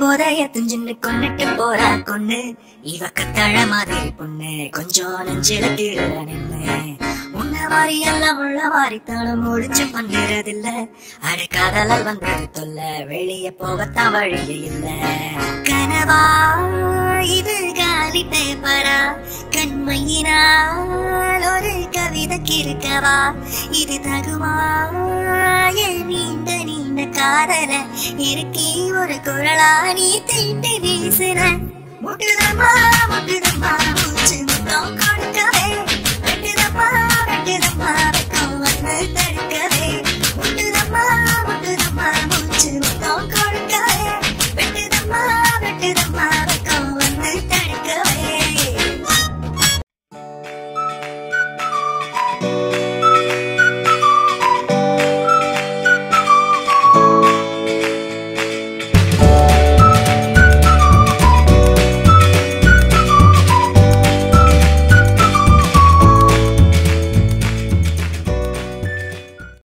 போதைய துஞ்சுன்னு கொண்டுட்டு போறா கொண்டு இவ கத்தழ மாதிரி பொண்ணு கொஞ்சம் நெஞ்சில கீழ நின்னு உன்ன மாதிரி எல்லாம் உள்ள மாதிரி தானும் முடிச்சு பண்ணுறதில்ல அடு காதலால் வந்தது தொல்ல வெளிய போகத்தான் வழியே இல்ல கனவா இது காலி பேப்பரா கண்மையினால் ஒரு கவிதை கிறுக்கவா இது தகுமா என் நீண்ட நீண்ட காதல இருக்கி ஒரு குரலா நீ தீட்டி வீசுற முட்டுதம்மா முட்டுதம்மா மூச்சு முத்தம் கொடுக்கவே வெட்டுதம்மா வெட்டுதம்மா வெக்கம் வந்து